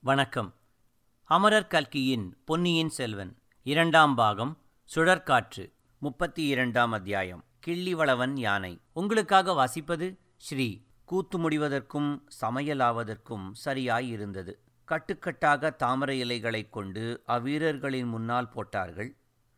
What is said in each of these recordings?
வணக்கம் அமரர் கல்கியின் பொன்னியின் செல்வன் இரண்டாம் பாகம் சுழற்காற்று முப்பத்தி இரண்டாம் அத்தியாயம் கிள்ளிவளவன் யானை உங்களுக்காக வாசிப்பது ஸ்ரீ கூத்து முடிவதற்கும் சமையலாவதற்கும் சரியாயிருந்தது கட்டுக்கட்டாக தாமரை இலைகளைக் கொண்டு அவ்வீரர்களின் முன்னால் போட்டார்கள்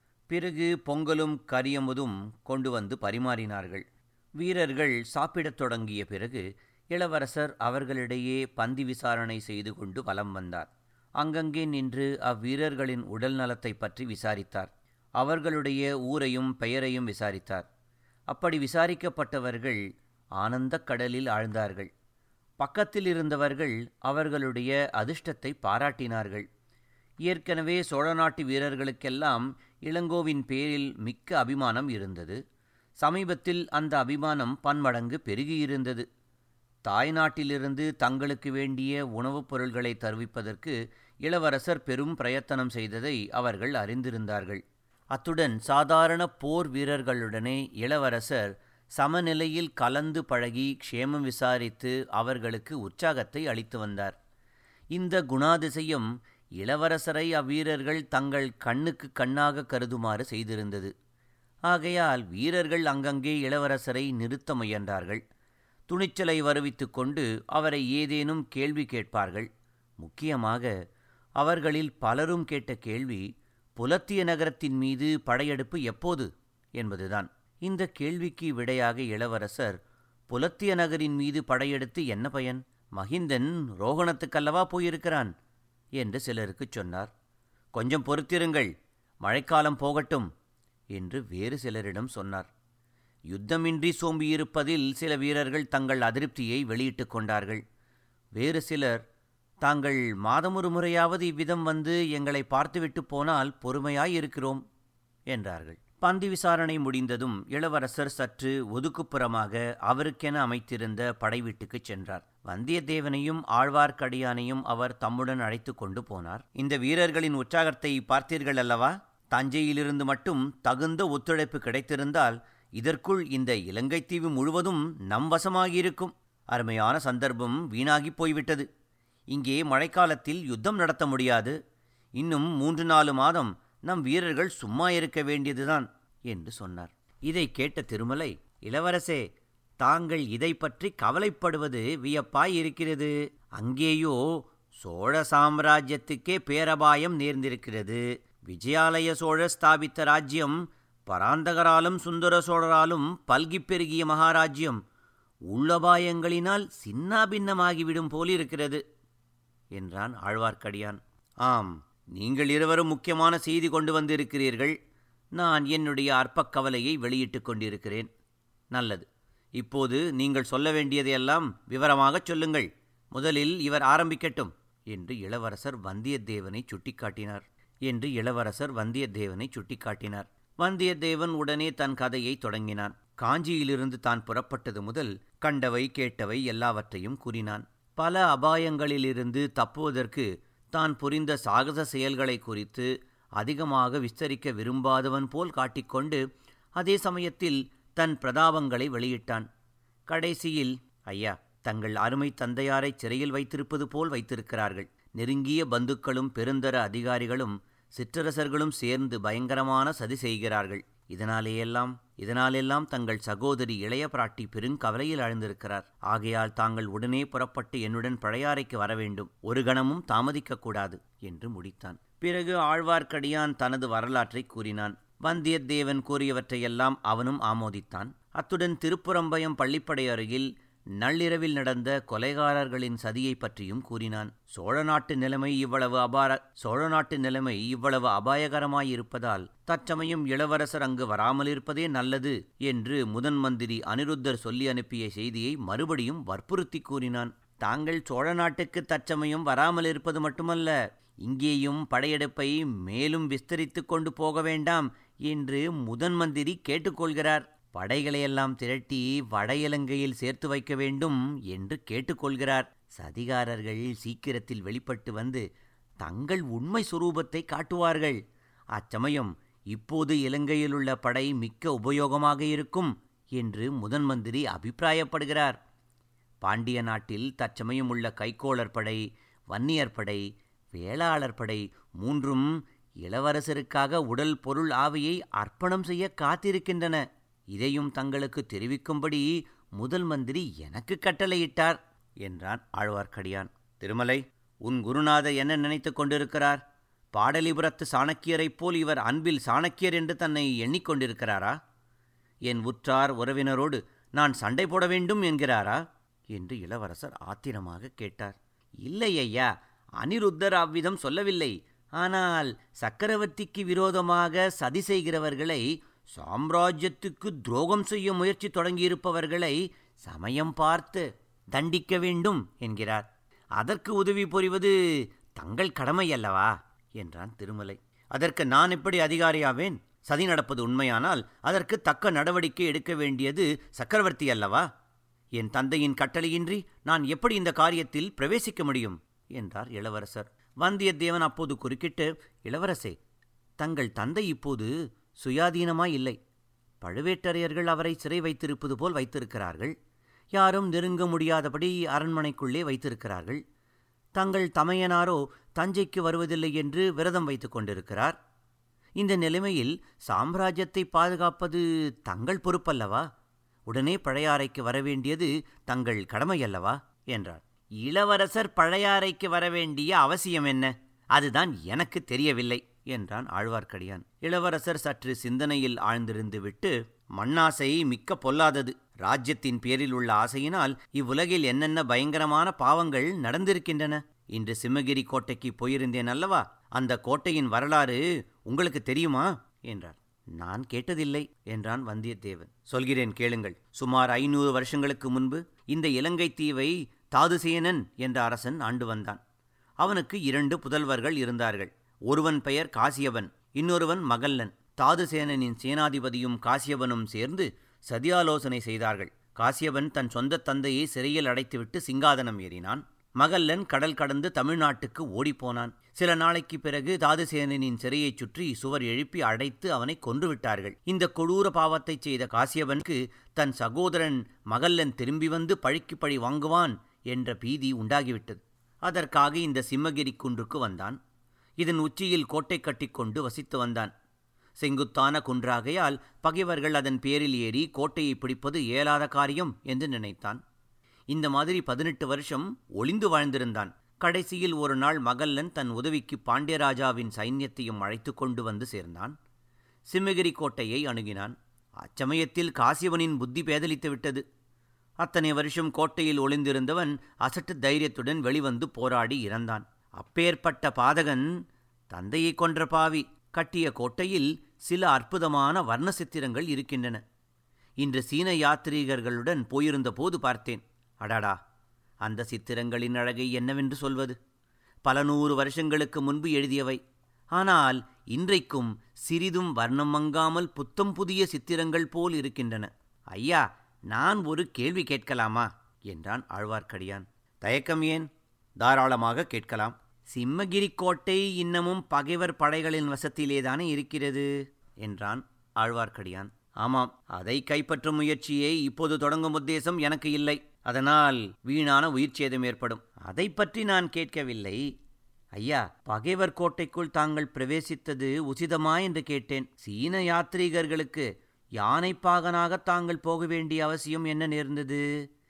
பிறகு பொங்கலும் கரியமுதும் கொண்டு வந்து பரிமாறினார்கள் வீரர்கள் சாப்பிடத் தொடங்கிய பிறகு இளவரசர் அவர்களிடையே பந்தி விசாரணை செய்து கொண்டு வலம் வந்தார் அங்கங்கே நின்று அவ்வீரர்களின் உடல் நலத்தை பற்றி விசாரித்தார் அவர்களுடைய ஊரையும் பெயரையும் விசாரித்தார் அப்படி விசாரிக்கப்பட்டவர்கள் ஆனந்தக் கடலில் ஆழ்ந்தார்கள் பக்கத்தில் இருந்தவர்கள் அவர்களுடைய அதிர்ஷ்டத்தை பாராட்டினார்கள் ஏற்கனவே சோழ நாட்டு வீரர்களுக்கெல்லாம் இளங்கோவின் பேரில் மிக்க அபிமானம் இருந்தது சமீபத்தில் அந்த அபிமானம் பன்மடங்கு பெருகியிருந்தது தாய்நாட்டிலிருந்து தங்களுக்கு வேண்டிய உணவுப் பொருள்களை தருவிப்பதற்கு இளவரசர் பெரும் பிரயத்தனம் செய்ததை அவர்கள் அறிந்திருந்தார்கள் அத்துடன் சாதாரண போர் வீரர்களுடனே இளவரசர் சமநிலையில் கலந்து பழகி க்ஷேமம் விசாரித்து அவர்களுக்கு உற்சாகத்தை அளித்து வந்தார் இந்த குணாதிசயம் இளவரசரை அவ்வீரர்கள் தங்கள் கண்ணுக்கு கண்ணாக கருதுமாறு செய்திருந்தது ஆகையால் வீரர்கள் அங்கங்கே இளவரசரை நிறுத்த முயன்றார்கள் துணிச்சலை வருவித்துக் கொண்டு அவரை ஏதேனும் கேள்வி கேட்பார்கள் முக்கியமாக அவர்களில் பலரும் கேட்ட கேள்வி புலத்திய நகரத்தின் மீது படையெடுப்பு எப்போது என்பதுதான் இந்த கேள்விக்கு விடையாக இளவரசர் புலத்திய நகரின் மீது படையெடுத்து என்ன பயன் மகிந்தன் ரோகணத்துக்கல்லவா போயிருக்கிறான் என்று சிலருக்குச் சொன்னார் கொஞ்சம் பொறுத்திருங்கள் மழைக்காலம் போகட்டும் என்று வேறு சிலரிடம் சொன்னார் யுத்தமின்றி சோம்பியிருப்பதில் சில வீரர்கள் தங்கள் அதிருப்தியை வெளியிட்டுக் கொண்டார்கள் வேறு சிலர் தாங்கள் மாதமொரு முறையாவது இவ்விதம் வந்து எங்களை பார்த்துவிட்டு போனால் பொறுமையாயிருக்கிறோம் என்றார்கள் பந்தி விசாரணை முடிந்ததும் இளவரசர் சற்று ஒதுக்குப்புறமாக அவருக்கென அமைத்திருந்த படை வீட்டுக்குச் சென்றார் வந்தியத்தேவனையும் ஆழ்வார்க்கடியானையும் அவர் தம்முடன் அழைத்து கொண்டு போனார் இந்த வீரர்களின் உற்சாகத்தை பார்த்தீர்கள் அல்லவா தஞ்சையிலிருந்து மட்டும் தகுந்த ஒத்துழைப்பு கிடைத்திருந்தால் இதற்குள் இந்த இலங்கை தீவு முழுவதும் நம் வசமாகியிருக்கும் அருமையான சந்தர்ப்பம் வீணாகிப் போய்விட்டது இங்கே மழைக்காலத்தில் யுத்தம் நடத்த முடியாது இன்னும் மூன்று நாலு மாதம் நம் வீரர்கள் சும்மா இருக்க வேண்டியதுதான் என்று சொன்னார் இதை கேட்ட திருமலை இளவரசே தாங்கள் இதை பற்றி கவலைப்படுவது வியப்பாய் இருக்கிறது அங்கேயோ சோழ சாம்ராஜ்யத்துக்கே பேரபாயம் நேர்ந்திருக்கிறது விஜயாலய சோழர் ஸ்தாபித்த ராஜ்யம் பராந்தகராலும் சுந்தர சோழராலும் பல்கிப் பெருகிய மகாராஜ்யம் உள்ளபாயங்களினால் சின்னாபின்னமாகிவிடும் போலிருக்கிறது என்றான் ஆழ்வார்க்கடியான் ஆம் நீங்கள் இருவரும் முக்கியமான செய்தி கொண்டு வந்திருக்கிறீர்கள் நான் என்னுடைய அற்பக் கவலையை வெளியிட்டுக் கொண்டிருக்கிறேன் நல்லது இப்போது நீங்கள் சொல்ல வேண்டியதையெல்லாம் விவரமாகச் சொல்லுங்கள் முதலில் இவர் ஆரம்பிக்கட்டும் என்று இளவரசர் வந்தியத்தேவனை சுட்டிக்காட்டினார் என்று இளவரசர் வந்தியத்தேவனை சுட்டிக்காட்டினார் வந்தியத்தேவன் உடனே தன் கதையை தொடங்கினான் காஞ்சியிலிருந்து தான் புறப்பட்டது முதல் கண்டவை கேட்டவை எல்லாவற்றையும் கூறினான் பல அபாயங்களிலிருந்து தப்புவதற்கு தான் புரிந்த சாகச செயல்களை குறித்து அதிகமாக விஸ்தரிக்க விரும்பாதவன் போல் காட்டிக்கொண்டு அதே சமயத்தில் தன் பிரதாபங்களை வெளியிட்டான் கடைசியில் ஐயா தங்கள் அருமை தந்தையாரை சிறையில் வைத்திருப்பது போல் வைத்திருக்கிறார்கள் நெருங்கிய பந்துக்களும் பெருந்தர அதிகாரிகளும் சிற்றரசர்களும் சேர்ந்து பயங்கரமான சதி செய்கிறார்கள் இதனாலேயெல்லாம் இதனாலெல்லாம் தங்கள் சகோதரி இளைய பிராட்டி பெருங்கவலையில் ஆழ்ந்திருக்கிறார் ஆகையால் தாங்கள் உடனே புறப்பட்டு என்னுடன் பழையாறைக்கு வர வேண்டும் ஒரு கணமும் தாமதிக்கக்கூடாது என்று முடித்தான் பிறகு ஆழ்வார்க்கடியான் தனது வரலாற்றை கூறினான் வந்தியத்தேவன் கூறியவற்றையெல்லாம் அவனும் ஆமோதித்தான் அத்துடன் திருப்புறம்பயம் பள்ளிப்படை அருகில் நள்ளிரவில் நடந்த கொலைகாரர்களின் சதியை பற்றியும் கூறினான் சோழ நாட்டு நிலைமை இவ்வளவு அபார சோழ நாட்டு நிலைமை இவ்வளவு அபாயகரமாயிருப்பதால் தற்சமயம் இளவரசர் அங்கு வராமலிருப்பதே நல்லது என்று முதன் மந்திரி அனிருத்தர் சொல்லி அனுப்பிய செய்தியை மறுபடியும் வற்புறுத்தி கூறினான் தாங்கள் சோழ நாட்டுக்கு தற்சமயம் வராமலிருப்பது மட்டுமல்ல இங்கேயும் படையெடுப்பை மேலும் விஸ்தரித்து கொண்டு போக வேண்டாம் என்று முதன் மந்திரி கேட்டுக்கொள்கிறார் படைகளையெல்லாம் திரட்டி வட இலங்கையில் சேர்த்து வைக்க வேண்டும் என்று கேட்டுக்கொள்கிறார் சதிகாரர்கள் சீக்கிரத்தில் வெளிப்பட்டு வந்து தங்கள் உண்மை சுரூபத்தை காட்டுவார்கள் அச்சமயம் இப்போது இலங்கையில் உள்ள படை மிக்க உபயோகமாக இருக்கும் என்று முதன் மந்திரி அபிப்பிராயப்படுகிறார் பாண்டிய நாட்டில் தற்சமயம் உள்ள கைக்கோளர் படை வன்னியர் படை வேளாளர் படை மூன்றும் இளவரசருக்காக உடல் பொருள் ஆவியை அர்ப்பணம் செய்ய காத்திருக்கின்றன இதையும் தங்களுக்கு தெரிவிக்கும்படி முதல் மந்திரி எனக்கு கட்டளையிட்டார் என்றான் ஆழ்வார்க்கடியான் திருமலை உன் குருநாதர் என்ன நினைத்துக் கொண்டிருக்கிறார் பாடலிபுரத்து சாணக்கியரைப் போல் இவர் அன்பில் சாணக்கியர் என்று தன்னை எண்ணிக்கொண்டிருக்கிறாரா என் உற்றார் உறவினரோடு நான் சண்டை போட வேண்டும் என்கிறாரா என்று இளவரசர் ஆத்திரமாக கேட்டார் இல்லை ஐயா அனிருத்தர் அவ்விதம் சொல்லவில்லை ஆனால் சக்கரவர்த்திக்கு விரோதமாக சதி செய்கிறவர்களை சாம்ராஜ்யத்துக்கு துரோகம் செய்ய முயற்சி தொடங்கியிருப்பவர்களை சமயம் பார்த்து தண்டிக்க வேண்டும் என்கிறார் அதற்கு உதவி புரிவது தங்கள் கடமை அல்லவா என்றான் திருமலை அதற்கு நான் எப்படி அதிகாரியாவேன் சதி நடப்பது உண்மையானால் அதற்கு தக்க நடவடிக்கை எடுக்க வேண்டியது சக்கரவர்த்தி அல்லவா என் தந்தையின் கட்டளையின்றி நான் எப்படி இந்த காரியத்தில் பிரவேசிக்க முடியும் என்றார் இளவரசர் வந்தியத்தேவன் அப்போது குறுக்கிட்டு இளவரசே தங்கள் தந்தை இப்போது சுயாதீனமாய் இல்லை பழுவேட்டரையர்கள் அவரை சிறை வைத்திருப்பது போல் வைத்திருக்கிறார்கள் யாரும் நெருங்க முடியாதபடி அரண்மனைக்குள்ளே வைத்திருக்கிறார்கள் தங்கள் தமையனாரோ தஞ்சைக்கு வருவதில்லை என்று விரதம் வைத்துக் கொண்டிருக்கிறார் இந்த நிலைமையில் சாம்ராஜ்யத்தை பாதுகாப்பது தங்கள் பொறுப்பல்லவா உடனே பழையாறைக்கு வரவேண்டியது தங்கள் கடமையல்லவா என்றார் இளவரசர் பழையாறைக்கு வரவேண்டிய அவசியம் என்ன அதுதான் எனக்கு தெரியவில்லை என்றான் ஆழ்வார்க்கடியான் இளவரசர் சற்று சிந்தனையில் ஆழ்ந்திருந்து விட்டு மண்ணாசை மிக்க பொல்லாதது ராஜ்யத்தின் பேரில் உள்ள ஆசையினால் இவ்வுலகில் என்னென்ன பயங்கரமான பாவங்கள் நடந்திருக்கின்றன இன்று சிம்மகிரி கோட்டைக்கு போயிருந்தேன் அல்லவா அந்த கோட்டையின் வரலாறு உங்களுக்கு தெரியுமா என்றார் நான் கேட்டதில்லை என்றான் வந்தியத்தேவன் சொல்கிறேன் கேளுங்கள் சுமார் ஐநூறு வருஷங்களுக்கு முன்பு இந்த இலங்கை தீவை தாதுசேனன் என்ற அரசன் ஆண்டு வந்தான் அவனுக்கு இரண்டு புதல்வர்கள் இருந்தார்கள் ஒருவன் பெயர் காசியவன் இன்னொருவன் மகல்லன் தாதுசேனனின் சேனாதிபதியும் காசியவனும் சேர்ந்து சதியாலோசனை செய்தார்கள் காசியவன் தன் சொந்த தந்தையை சிறையில் அடைத்துவிட்டு சிங்காதனம் ஏறினான் மகல்லன் கடல் கடந்து தமிழ்நாட்டுக்கு ஓடிப்போனான் சில நாளைக்கு பிறகு தாதுசேனனின் சிறையைச் சுற்றி சுவர் எழுப்பி அடைத்து அவனை கொன்றுவிட்டார்கள் இந்த கொடூர பாவத்தைச் செய்த காசியவனுக்கு தன் சகோதரன் மகல்லன் திரும்பி வந்து பழிக்கு பழி வாங்குவான் என்ற பீதி உண்டாகிவிட்டது அதற்காக இந்த சிம்மகிரி குன்றுக்கு வந்தான் இதன் உச்சியில் கோட்டை கட்டிக்கொண்டு வசித்து வந்தான் செங்குத்தான குன்றாகையால் பகைவர்கள் அதன் பேரில் ஏறி கோட்டையை பிடிப்பது இயலாத காரியம் என்று நினைத்தான் இந்த மாதிரி பதினெட்டு வருஷம் ஒளிந்து வாழ்ந்திருந்தான் கடைசியில் ஒரு நாள் மகல்லன் தன் உதவிக்கு பாண்டியராஜாவின் சைன்யத்தையும் அழைத்து கொண்டு வந்து சேர்ந்தான் சிம்மகிரி கோட்டையை அணுகினான் அச்சமயத்தில் காசியவனின் புத்தி பேதலித்து விட்டது அத்தனை வருஷம் கோட்டையில் ஒளிந்திருந்தவன் அசட்டு தைரியத்துடன் வெளிவந்து போராடி இறந்தான் அப்பேற்பட்ட பாதகன் தந்தையை கொன்ற பாவி கட்டிய கோட்டையில் சில அற்புதமான வர்ண சித்திரங்கள் இருக்கின்றன இன்று சீன யாத்ரீகர்களுடன் போயிருந்த போது பார்த்தேன் அடாடா அந்த சித்திரங்களின் அழகை என்னவென்று சொல்வது பல நூறு வருஷங்களுக்கு முன்பு எழுதியவை ஆனால் இன்றைக்கும் சிறிதும் வர்ணம் மங்காமல் புத்தம் புதிய சித்திரங்கள் போல் இருக்கின்றன ஐயா நான் ஒரு கேள்வி கேட்கலாமா என்றான் ஆழ்வார்க்கடியான் தயக்கம் ஏன் தாராளமாக கேட்கலாம் சிம்மகிரி கோட்டை இன்னமும் பகைவர் படைகளின் வசத்திலேதானே இருக்கிறது என்றான் ஆழ்வார்க்கடியான் ஆமாம் அதை கைப்பற்றும் முயற்சியை இப்போது தொடங்கும் உத்தேசம் எனக்கு இல்லை அதனால் வீணான உயிர் சேதம் ஏற்படும் அதை பற்றி நான் கேட்கவில்லை ஐயா பகைவர் கோட்டைக்குள் தாங்கள் பிரவேசித்தது உசிதமா என்று கேட்டேன் சீன யாத்ரீகர்களுக்கு யானைப்பாகனாக தாங்கள் போக வேண்டிய அவசியம் என்ன நேர்ந்தது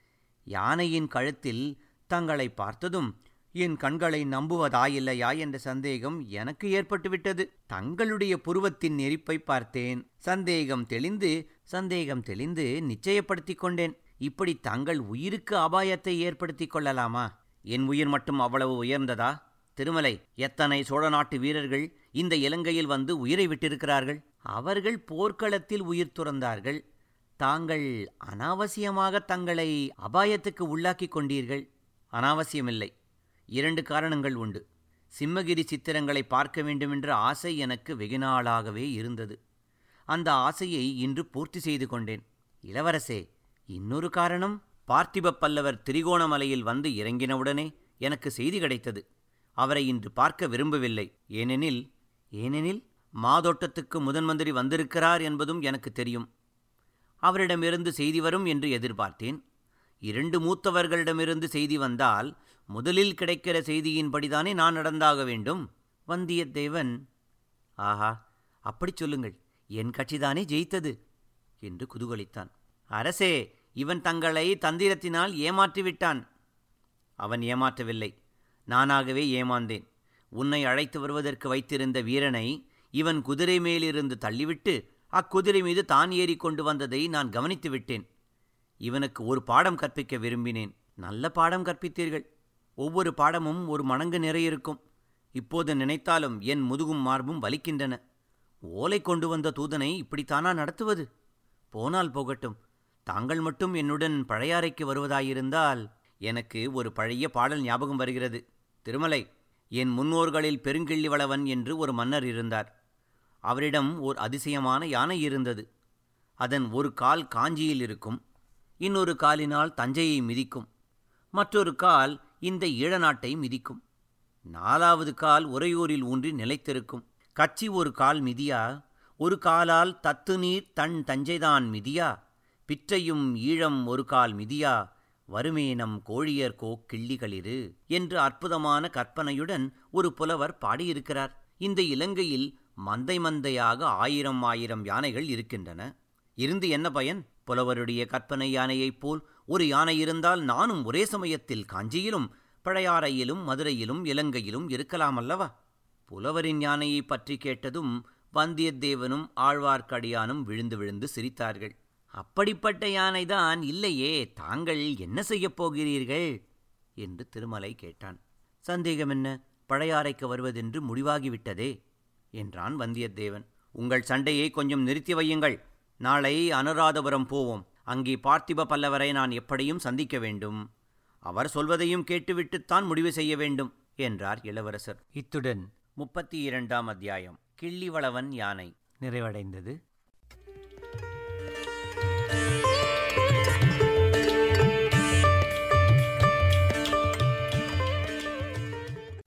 யானையின் கழுத்தில் தங்களை பார்த்ததும் என் கண்களை நம்புவதாயில்லையா என்ற சந்தேகம் எனக்கு ஏற்பட்டுவிட்டது தங்களுடைய புருவத்தின் நெறிப்பை பார்த்தேன் சந்தேகம் தெளிந்து சந்தேகம் தெளிந்து நிச்சயப்படுத்திக் கொண்டேன் இப்படி தங்கள் உயிருக்கு அபாயத்தை ஏற்படுத்திக் கொள்ளலாமா என் உயிர் மட்டும் அவ்வளவு உயர்ந்ததா திருமலை எத்தனை சோழ நாட்டு வீரர்கள் இந்த இலங்கையில் வந்து உயிரை விட்டிருக்கிறார்கள் அவர்கள் போர்க்களத்தில் உயிர் துறந்தார்கள் தாங்கள் அனாவசியமாக தங்களை அபாயத்துக்கு உள்ளாக்கிக் கொண்டீர்கள் அனாவசியமில்லை இரண்டு காரணங்கள் உண்டு சிம்மகிரி சித்திரங்களை பார்க்க வேண்டுமென்ற ஆசை எனக்கு வெகுநாளாகவே இருந்தது அந்த ஆசையை இன்று பூர்த்தி செய்து கொண்டேன் இளவரசே இன்னொரு காரணம் பார்த்திப பல்லவர் திரிகோணமலையில் வந்து இறங்கினவுடனே எனக்கு செய்தி கிடைத்தது அவரை இன்று பார்க்க விரும்பவில்லை ஏனெனில் ஏனெனில் மாதோட்டத்துக்கு முதன் மந்திரி வந்திருக்கிறார் என்பதும் எனக்கு தெரியும் அவரிடமிருந்து செய்தி வரும் என்று எதிர்பார்த்தேன் இரண்டு மூத்தவர்களிடமிருந்து செய்தி வந்தால் முதலில் கிடைக்கிற செய்தியின்படிதானே நான் நடந்தாக வேண்டும் வந்தியத்தேவன் ஆஹா அப்படிச் சொல்லுங்கள் என் கட்சிதானே ஜெயித்தது என்று குதூகலித்தான் அரசே இவன் தங்களை தந்திரத்தினால் ஏமாற்றிவிட்டான் அவன் ஏமாற்றவில்லை நானாகவே ஏமாந்தேன் உன்னை அழைத்து வருவதற்கு வைத்திருந்த வீரனை இவன் குதிரை மேலிருந்து தள்ளிவிட்டு அக்குதிரை மீது தான் ஏறிக்கொண்டு வந்ததை நான் கவனித்து விட்டேன் இவனுக்கு ஒரு பாடம் கற்பிக்க விரும்பினேன் நல்ல பாடம் கற்பித்தீர்கள் ஒவ்வொரு பாடமும் ஒரு மணங்கு நிறைய இருக்கும் இப்போது நினைத்தாலும் என் முதுகும் மார்பும் வலிக்கின்றன ஓலை கொண்டு வந்த தூதனை இப்படித்தானா நடத்துவது போனால் போகட்டும் தாங்கள் மட்டும் என்னுடன் பழையாறைக்கு வருவதாயிருந்தால் எனக்கு ஒரு பழைய பாடல் ஞாபகம் வருகிறது திருமலை என் முன்னோர்களில் பெருங்கிள்ளி வளவன் என்று ஒரு மன்னர் இருந்தார் அவரிடம் ஓர் அதிசயமான யானை இருந்தது அதன் ஒரு கால் காஞ்சியில் இருக்கும் இன்னொரு காலினால் தஞ்சையை மிதிக்கும் மற்றொரு கால் இந்த ஈழநாட்டை மிதிக்கும் நாலாவது கால் உறையூரில் ஊன்றி நிலைத்திருக்கும் கச்சி ஒரு கால் மிதியா ஒரு காலால் தத்து நீர் தன் தஞ்சைதான் மிதியா பிற்றையும் ஈழம் ஒரு கால் மிதியா வருமேனம் கோழியர் கோ கிள்ளிகளிரு என்று அற்புதமான கற்பனையுடன் ஒரு புலவர் பாடியிருக்கிறார் இந்த இலங்கையில் மந்தை மந்தையாக ஆயிரம் ஆயிரம் யானைகள் இருக்கின்றன இருந்து என்ன பயன் புலவருடைய கற்பனை யானையைப் போல் ஒரு யானை இருந்தால் நானும் ஒரே சமயத்தில் காஞ்சியிலும் பழையாறையிலும் மதுரையிலும் இலங்கையிலும் இருக்கலாம் அல்லவா புலவரின் யானையை பற்றி கேட்டதும் வந்தியத்தேவனும் ஆழ்வார்க்கடியானும் விழுந்து விழுந்து சிரித்தார்கள் அப்படிப்பட்ட யானைதான் இல்லையே தாங்கள் என்ன செய்யப் போகிறீர்கள் என்று திருமலை கேட்டான் சந்தேகம் என்ன பழையாறைக்கு வருவதென்று முடிவாகிவிட்டதே என்றான் வந்தியத்தேவன் உங்கள் சண்டையை கொஞ்சம் நிறுத்தி வையுங்கள் நாளை அனுராதபுரம் போவோம் அங்கே பார்த்திப பல்லவரை நான் எப்படியும் சந்திக்க வேண்டும் அவர் சொல்வதையும் கேட்டுவிட்டுத்தான் முடிவு செய்ய வேண்டும் என்றார் இளவரசர் இத்துடன் முப்பத்தி இரண்டாம் அத்தியாயம் கிள்ளிவளவன் யானை நிறைவடைந்தது